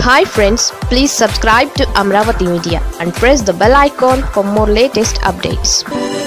hi friends please subscribe to Amaravati media and press the bell icon for more latest updates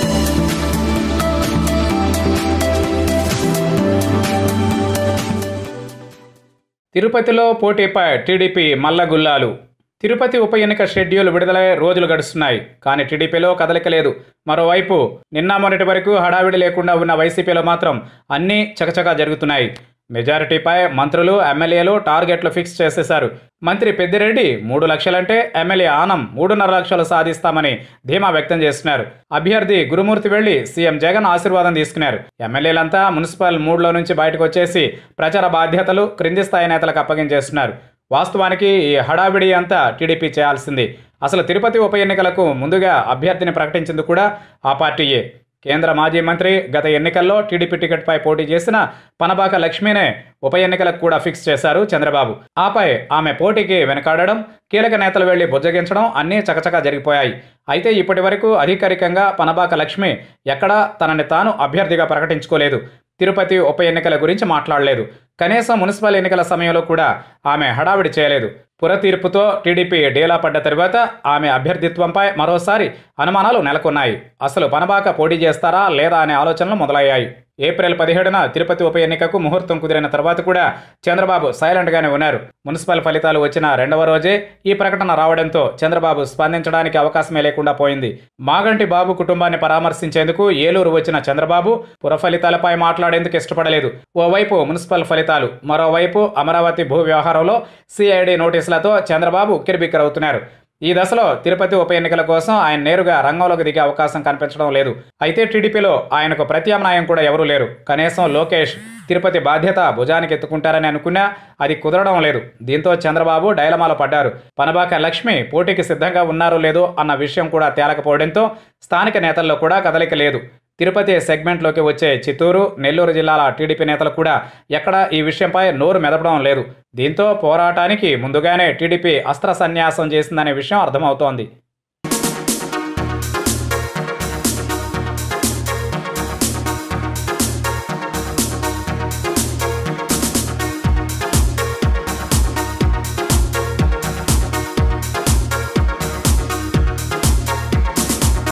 తిరుపతిలో పోటీపై TDP మల్లగుల్లాలు Tirupati ఉప ఎన్నిక schedule విడుదలై రోజులు గడుస్తున్నాయి కానీ టీడీపీలో కదలిక లేదు మరోవైపు నిన్న మొన్నటి వరకు హడావిడి లేకుండా ఉన్న వైసీపీలో మాత్రం అన్నీ చకచకా జరుగుతున్నాయి మెజారిటీపై మంత్రులు ఎమ్మెల్యేలు టార్గెట్లు ఫిక్స్ చేసేశారు మంత్రి పెద్దిరెడ్డి మూడు లక్షలంటే ఎమ్మెల్యే ఆనం మూడున్నర లక్షలు సాధిస్తామని ధీమా వ్యక్తం చేస్తున్నారు అభ్యర్థి గురుమూర్తి వెళ్లి సీఎం జగన్ ఆశీర్వాదం తీసుకున్నారు ఎమ్మెల్యేలంతా మున్సిపల్ మూడ్లో నుంచి బయటకు వచ్చేసి ప్రచార బాధ్యతలు క్రింది స్థాయి నేతలకు అప్పగించేస్తున్నారు వాస్తవానికి ఈ హడావిడి అంతా టీడీపీ చేయాల్సింది అసలు తిరుపతి ఉప ఎన్నికలకు ముందుగా అభ్యర్థిని ప్రకటించింది కూడా ఆ పార్టీయే కేంద్ర మాజీ మంత్రి గత ఎన్నికల్లో టీడీపీ టికెట్పై పోటీ చేసిన పనబాక లక్ష్మీనే ఉప ఎన్నికలకు కూడా ఫిక్స్ చేశారు చంద్రబాబు ఆపై ఆమె పోటీకి వెనకాడడం కీలక నేతలు వెళ్లి బుజ్జగించడం అన్నీ చకచకా జరిగిపోయాయి అయితే ఇప్పటి వరకు అధికారికంగా పనబాక లక్ష్మి ఎక్కడా తనని తాను అభ్యర్థిగా ప్రకటించుకోలేదు తిరుపతి ఉప ఎన్నికల గురించి మాట్లాడలేదు కనీసం మున్సిపల్ ఎన్నికల సమయంలో కూడా ఆమె హడావిడి చేయలేదు పుర తీర్పుతో టీడీపీ డేలా పడ్డ తరువాత ఆమె అభ్యర్థిత్వంపై మరోసారి అనుమానాలు నెలకొన్నాయి అసలు పనబాక పోటీ చేస్తారా లేదా అనే ఆలోచనలు మొదలయ్యాయి ఏప్రిల్ పదిహేడున తిరుపతి ఉప ఎన్నికకు ముహూర్తం కుదిరిన తర్వాత కూడా చంద్రబాబు సైలెంట్గానే ఉన్నారు మున్సిపల్ ఫలితాలు వచ్చిన రెండవ రోజే ఈ ప్రకటన రావడంతో చంద్రబాబు స్పందించడానికి అవకాశమే లేకుండా పోయింది మాగంటి బాబు కుటుంబాన్ని పరామర్శించేందుకు ఏలూరు వచ్చిన చంద్రబాబు పుర ఫలితాలపై మాట్లాడేందుకు ఇష్టపడలేదు ఓవైపు మున్సిపల్ ఫలితాలు మరోవైపు అమరావతి భూ వ్యవహారంలో సిఐడి నోటీసులతో చంద్రబాబు ఉక్కిరిబిక్కిరవుతున్నారు ఈ దశలో తిరుపతి ఉప ఎన్నికల కోసం ఆయన నేరుగా రంగంలోకి దిగే అవకాశం కనిపించడం లేదు అయితే టీడీపీలో ఆయనకు ప్రత్యామ్నాయం కూడా ఎవరూ లేరు కనీసం లోకేష్ తిరుపతి బాధ్యత భుజానికి ఎత్తుకుంటారని అనుకున్నా అది కుదరడం లేదు దీంతో చంద్రబాబు డైలమాలో పడ్డారు పనబాక లక్ష్మి పోటీకి సిద్ధంగా ఉన్నారో లేదో అన్న విషయం కూడా తేలకపోవడంతో స్థానిక నేతల్లో కూడా కదలిక లేదు తిరుపతి సెగ్మెంట్లోకి వచ్చే చిత్తూరు నెల్లూరు జిల్లాల టీడీపీ నేతలు కూడా ఎక్కడా ఈ విషయంపై నోరు మెదపడం లేదు దీంతో పోరాటానికి ముందుగానే టీడీపీ అస్త్ర సన్యాసం చేసిందనే విషయం అర్థమవుతోంది